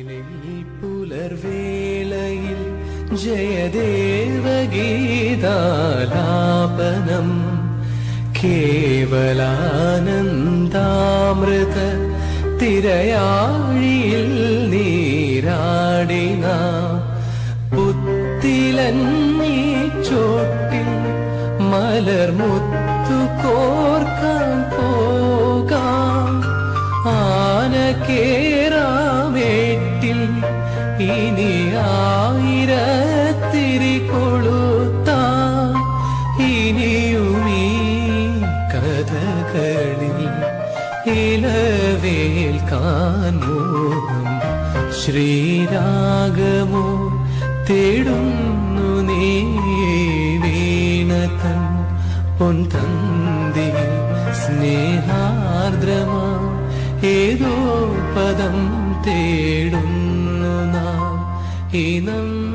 പുലർവേളയിൽ ജയദേവഗീതാലാപനം കേവലാനന്ദാമൃത തിരയാഴിയിൽ നീരാടിന പുത്തിലന്നീ ചോട്ടിൽ മലർമുത്തു കോർക്കാൻ പോകാം ആന കേറാമേട്ടിൽ ഇനി ആയിരത്തിരി കൊളുത്താം ഇനിയുമീ കഥകളിൽ ഇലവേൽക്കാൻ മോഹം ശ്രീരാഗമോ തേടുന്നു നീ വീണതൻ പൊൻതന്തി സ്നേഹാർദ്രമാ ഏതോ പദം തേടുന്നു നാം ഈ നമ്മ